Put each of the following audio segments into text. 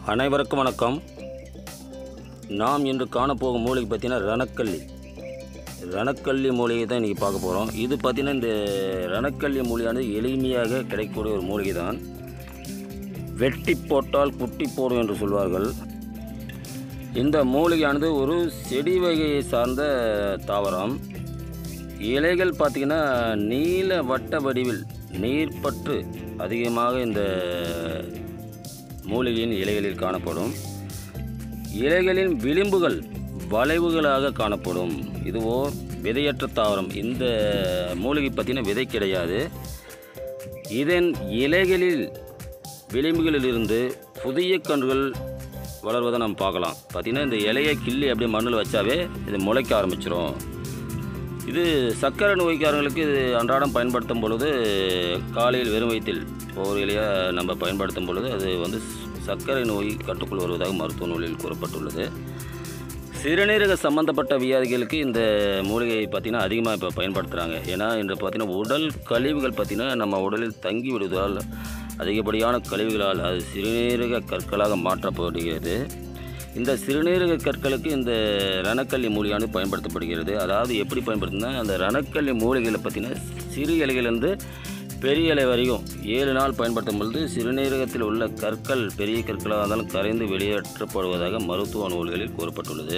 அனைவருக்கும் வணக்கம் நாம் இன்று காணப்போகும் மூலிகை பார்த்தீங்கன்னா ரணக்கல்லி ரணக்கல்லி மூலிகை தான் இன்றைக்கி பார்க்க போகிறோம் இது பார்த்திங்கன்னா இந்த ரணக்கல்லி மூலிகையானது எளிமையாக கிடைக்கக்கூடிய ஒரு மூலிகை தான் வெட்டி போட்டால் குட்டி போடும் என்று சொல்வார்கள் இந்த மூலிகையானது ஒரு செடி வகையை சார்ந்த தாவரம் இலைகள் பார்த்திங்கன்னா நீல வட்ட வடிவில் நீர்ப்பற்று அதிகமாக இந்த மூலிகையின் இலைகளில் காணப்படும் இலைகளின் விளிம்புகள் வளைவுகளாக காணப்படும் இது ஓர் விதையற்ற தாவரம் இந்த மூலிகை பார்த்திங்கன்னா விதை கிடையாது இதன் இலைகளில் விளிம்புகளிலிருந்து புதிய கன்றுகள் வளர்வதை நம்ம பார்க்கலாம் பார்த்திங்கன்னா இந்த இலையை கிள்ளி அப்படியே மண்ணில் வச்சாவே இது முளைக்க ஆரம்பிச்சிரும் இது சர்க்கரை நோய்க்காரங்களுக்கு இது அன்றாடம் பயன்படுத்தும் பொழுது காலையில் வெறும் வயிற்றில் ஒரு இலையாக நம்ம பயன்படுத்தும் பொழுது அது வந்து சர்க்கரை நோய் கட்டுக்குள் வருவதாக மருத்துவ நூலில் கூறப்பட்டுள்ளது சிறுநீரக சம்பந்தப்பட்ட வியாதிகளுக்கு இந்த மூலிகையை பார்த்திங்கன்னா அதிகமாக இப்போ பயன்படுத்துகிறாங்க ஏன்னா இன்று பார்த்திங்கன்னா உடல் கழிவுகள் பார்த்திங்கன்னா நம்ம உடலில் தங்கி விடுவதால் அதிகப்படியான கழிவுகளால் அது சிறுநீரக கற்களாக மாற்றப்படுகிறது இந்த சிறுநீரக கற்களுக்கு இந்த ரணக்கல்லி மூலிகையானது பயன்படுத்தப்படுகிறது அதாவது எப்படி பயன்படுத்துனா அந்த ரணக்கல்லி மூலிகைகளை பார்த்திங்கன்னா சிறு இலைகளிலிருந்து பெரிய இலை வரையும் ஏழு நாள் பயன்படுத்தும் பொழுது சிறுநீரகத்தில் உள்ள கற்கள் பெரிய கற்களாக இருந்தாலும் கரைந்து வெளியேற்றப்படுவதாக மருத்துவ நூல்களில் கூறப்பட்டுள்ளது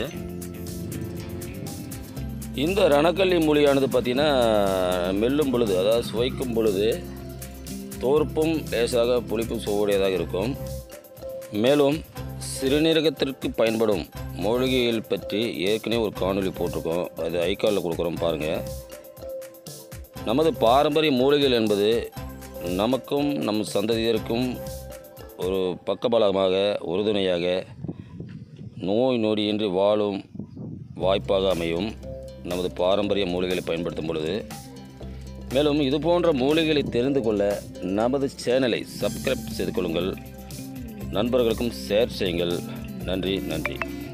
இந்த ரணக்கல்லி மூலிகையானது பார்த்திங்கன்னா மெல்லும் பொழுது அதாவது சுவைக்கும் பொழுது தோற்பும் லேசாக புளிப்பும் சுவையுடையதாக இருக்கும் மேலும் சிறுநீரகத்திற்கு பயன்படும் மூலிகைகள் பற்றி ஏற்கனவே ஒரு காணொளி போட்டிருக்கோம் அது ஐக்காலில் கொடுக்குறோம் பாருங்கள் நமது பாரம்பரிய மூலிகைகள் என்பது நமக்கும் நம் சந்ததியருக்கும் ஒரு பக்கபலமாக உறுதுணையாக நோய் நொடியின்றி வாழும் வாய்ப்பாக அமையும் நமது பாரம்பரிய மூலிகைகளை பயன்படுத்தும் பொழுது மேலும் இது போன்ற மூலிகைகளை தெரிந்து கொள்ள நமது சேனலை சப்ஸ்கிரைப் செய்து கொள்ளுங்கள் நண்பர்களுக்கும் ஷேர் செய்யுங்கள் நன்றி நன்றி